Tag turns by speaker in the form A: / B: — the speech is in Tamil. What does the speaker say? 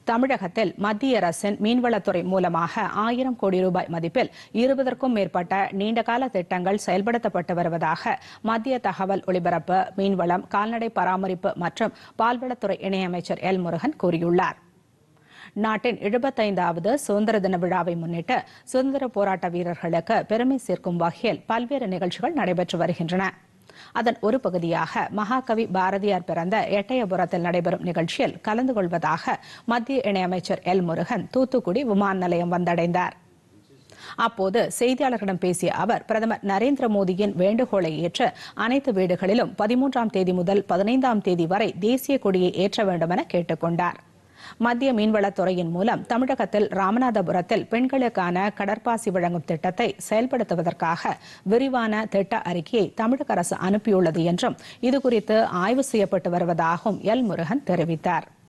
A: தமிழகத்தில் மத்திய அரசின் மீன்வளத்துறை மூலமாக ஆயிரம் கோடி ரூபாய் மதிப்பில் இருபதற்கும் மேற்பட்ட நீண்டகால திட்டங்கள் செயல்படுத்தப்பட்டு வருவதாக மத்திய தகவல் ஒலிபரப்பு மீன்வளம் கால்நடை பராமரிப்பு மற்றும் பால்வளத்துறை இணையமைச்சர் எல் முருகன் கூறியுள்ளார் நாட்டின் எழுபத்தைந்தாவது சுதந்திர தின விழாவை முன்னிட்டு சுதந்திர போராட்ட வீரர்களுக்கு பெருமை சேர்க்கும் வகையில் பல்வேறு நிகழ்ச்சிகள் நடைபெற்று வருகின்றன அதன் ஒரு பகுதியாக மகாகவி பாரதியார் பிறந்த எட்டயபுரத்தில் நடைபெறும் நிகழ்ச்சியில் கலந்து கொள்வதாக மத்திய இணையமைச்சர் எல் முருகன் தூத்துக்குடி விமான நிலையம் வந்தடைந்தார் அப்போது செய்தியாளர்களிடம் பேசிய அவர் பிரதமர் நரேந்திர மோடியின் வேண்டுகோளை ஏற்று அனைத்து வீடுகளிலும் பதிமூன்றாம் தேதி முதல் பதினைந்தாம் தேதி வரை தேசிய கொடியை ஏற்ற வேண்டும் என கேட்டுக் கொண்டார் மத்திய மீன்வளத்துறையின் மூலம் தமிழகத்தில் ராமநாதபுரத்தில் பெண்களுக்கான கடற்பாசி வழங்கும் திட்டத்தை செயல்படுத்துவதற்காக விரிவான திட்ட அறிக்கையை தமிழக அரசு அனுப்பியுள்ளது என்றும் இதுகுறித்து ஆய்வு செய்யப்பட்டு வருவதாகவும் எல் முருகன் தெரிவித்தார்